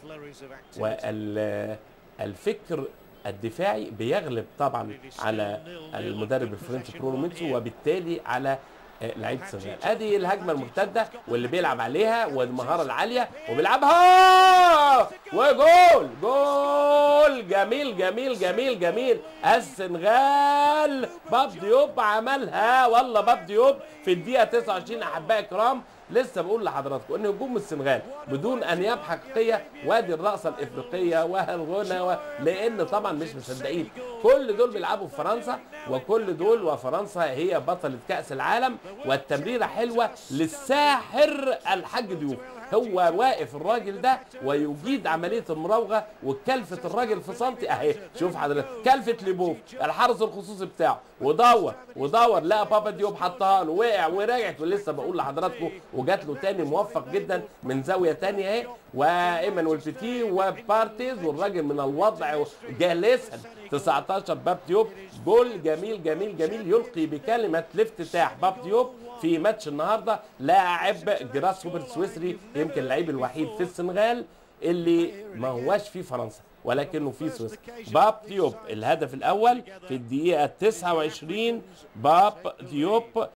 والفكر الدفاعي بيغلب طبعا على المدرب الفرنسي برونو ميتسو وبالتالي على آه، لعيبه السنغال ادي الهجمه المرتده واللي بيلعب عليها والمهاره العاليه وبيلعبها وجول جول جميل جميل جميل جميل السنغال باب ديوب عملها والله باب ديوب في الدقيقه 29 احبائي الكرام لسه بقول لحضراتكم ان هجوم السنغال بدون انياب حقيقيه وادي الرقصه الافريقيه والغنى و... لان طبعا مش مصدقين كل دول بيلعبوا في فرنسا وكل دول وفرنسا هي بطله كاس العالم والتمريره حلوه للساحر الحاج ديوب هو واقف الراجل ده ويجيد عمليه المراوغه وكلفه الراجل في سنتي اهي شوف حضرتك كلفه ليبوف الحارس الخصوصي بتاعه ودور ودور لقى بابا ديوب حطها له وقع ورجعت ولسه بقول لحضراتكم وجات له تاني موفق جدا من زاويه تانية اهي وايمانويل بيتي وبارتيز والراجل من الوضع جالسا 19 باب ديوب جول جميل جميل جميل يلقي بكلمه الافتتاح باب ديوب في ماتش النهارده لاعب جراس سوبر سويسري يمكن اللعيب الوحيد في السنغال اللي ما هواش في فرنسا ولكنه في سويسرا باب ديوب الهدف الاول في الدقيقه 29 باب ديوب